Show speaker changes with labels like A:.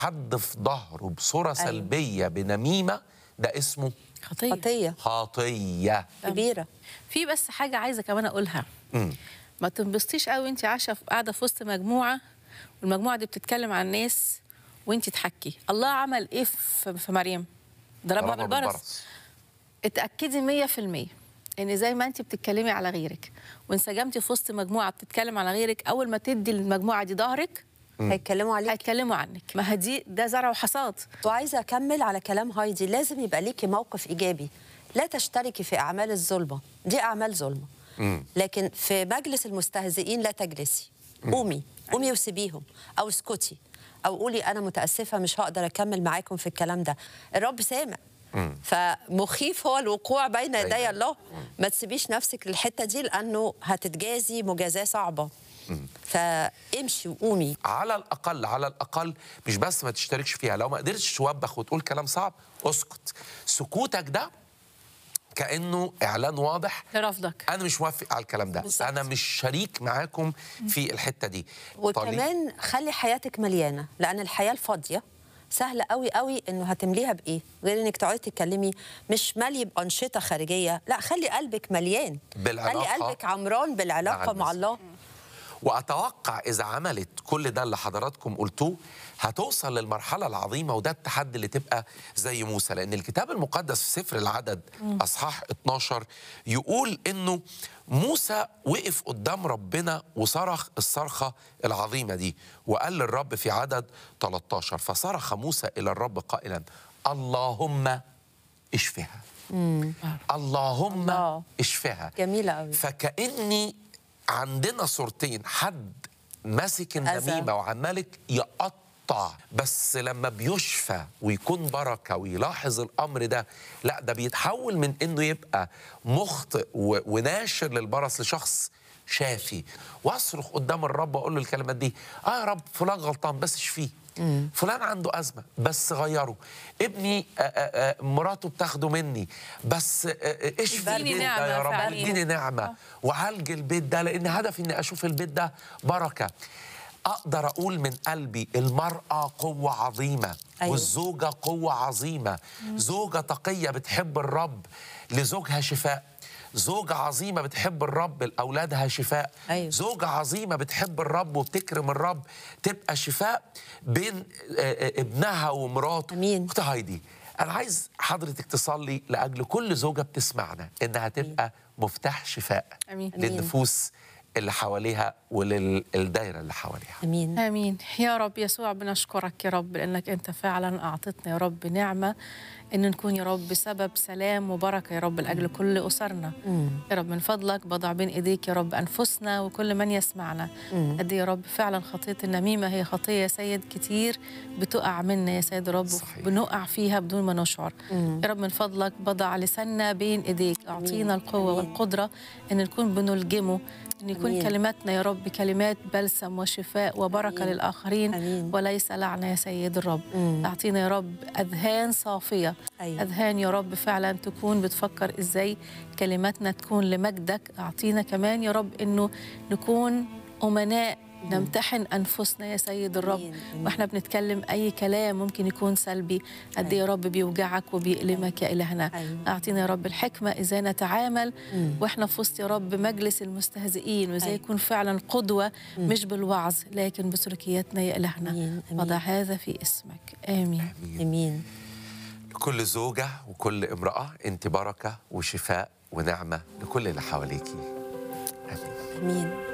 A: حد في ظهره بصوره سلبيه بنميمه ده اسمه
B: خطيه
C: خطيه
A: خطيه
C: كبيره
B: في بس حاجه عايزه كمان اقولها
A: مم.
B: ما تنبسطيش قوي وانت عايشه في- قاعده في وسط مجموعه والمجموعه دي بتتكلم عن الناس وانت تحكي الله عمل ايه في في مريم ضربها
A: ضربها
B: بالبرص
A: بالبرص.
B: اتاكدي 100% ان زي ما انت بتتكلمي على غيرك وانسجمتي في وسط مجموعه بتتكلم على غيرك اول ما تدي المجموعه دي ظهرك
C: هيتكلموا عليك
B: هيتكلموا عنك ما هدي ده زرع وحصاد
C: وعايزه اكمل على كلام هايدي لازم يبقى ليكي موقف ايجابي لا تشتركي في اعمال الظلمه دي اعمال ظلمه لكن في مجلس المستهزئين لا تجلسي قومي قومي وسيبيهم او اسكتي او قولي انا متاسفه مش هقدر اكمل معاكم في الكلام ده الرب سامع فمخيف هو الوقوع بين يدي
A: أيوة.
C: الله ما تسيبيش نفسك للحته دي لانه هتتجازي مجازاه صعبه فامشي وقومي
A: على الاقل على الاقل مش بس ما تشتركش فيها لو ما قدرتش توبخ وتقول كلام صعب اسكت سكوتك ده كانه اعلان واضح
B: لرفضك
A: انا مش موافق على الكلام ده
C: بالظبط.
A: انا مش شريك معاكم في الحته دي طليق.
C: وكمان خلي حياتك مليانه لان الحياه الفاضيه سهل قوي قوي انه هتمليها بايه غير انك تقعدي تتكلمي مش مالي بانشطه خارجيه لا خلي قلبك مليان
A: بالعلاقة
C: خلي قلبك عمران بالعلاقه
A: مع
C: مع,
A: المسيح.
C: الله
A: واتوقع اذا عملت كل ده اللي حضراتكم قلتوه هتوصل للمرحله العظيمه وده التحدي اللي تبقى زي موسى لان الكتاب المقدس في سفر العدد اصحاح 12 يقول انه موسى وقف قدام ربنا وصرخ الصرخه العظيمه دي وقال للرب في عدد 13 فصرخ موسى الى الرب قائلا اللهم اشفها اللهم
C: الله.
A: اشفها
C: جميله قوي
A: فكأني عندنا صورتين حد ماسك النميمة وعمالك يقطع بس لما بيشفى ويكون بركة ويلاحظ الأمر ده لا ده بيتحول من إنه يبقى مخطئ و- وناشر للبرص لشخص شافي واصرخ قدام الرب واقول له الكلمات دي اه يا رب فلان غلطان بس اشفيه فلان عنده ازمه بس غيره ابني آه، آه، آه، مراته بتاخده مني بس آه، آه، اشفي
B: اديني
A: البيت ده
B: نعمة
A: يا رب
B: فعلا.
A: اديني نعمه وعالج البيت ده لان هدفي اني اشوف البيت ده بركه اقدر اقول من قلبي المراه قوه عظيمه
C: أيوة.
A: والزوجه قوه عظيمه زوجه تقيه بتحب الرب لزوجها شفاء زوجة عظيمة بتحب الرب لأولادها شفاء
C: أيوة.
A: زوجة عظيمة بتحب الرب وبتكرم الرب تبقى شفاء بين آه، آه، ابنها ومراته
C: أمين.
A: أخت هايدي أنا عايز حضرتك تصلي لأجل كل زوجة بتسمعنا إنها تبقى مفتاح شفاء
B: امين
C: أمين.
A: للنفوس اللي حواليها وللدايرة اللي حواليها
C: امين
B: امين يا رب يسوع بنشكرك يا رب لانك انت فعلا اعطتنا يا رب نعمه ان نكون يا رب سبب سلام وبركه يا رب لاجل كل اسرنا يا رب من فضلك بضع بين ايديك يا رب انفسنا وكل من يسمعنا قد إيه يا رب فعلا خطيه النميمه هي خطيه يا سيد كتير بتقع منا يا سيد رب
A: صحيح.
B: بنقع فيها بدون ما نشعر يا رب من فضلك بضع لساننا بين ايديك اعطينا القوه
C: أمين.
B: والقدره ان نكون بنلجمه ان يكون
C: أمين.
B: كلماتنا يا رب كلمات بلسم وشفاء وبركه
C: أمين.
B: للاخرين
C: أمين.
B: وليس لعنه يا سيد الرب
C: مم.
B: اعطينا يا رب اذهان صافيه
C: أيوة.
B: اذهان يا رب فعلا تكون بتفكر ازاي كلماتنا تكون لمجدك اعطينا كمان يا رب انه نكون امناء نمتحن انفسنا يا سيد الرب
C: أمين. أمين.
B: واحنا بنتكلم اي كلام ممكن يكون سلبي قد إيه يا رب بيوجعك وبيألمك يا الهنا
C: أيوة.
B: اعطينا يا رب الحكمه اذا نتعامل واحنا في وسط يا رب مجلس المستهزئين وازاي
C: أيوة.
B: يكون فعلا قدوه مش بالوعظ لكن بسلوكياتنا يا الهنا
C: أمين. أمين.
B: وضع هذا في اسمك امين
C: امين
A: لكل زوجة وكل امرأة انت بركة وشفاء ونعمة لكل اللي حواليكي آمين
C: امين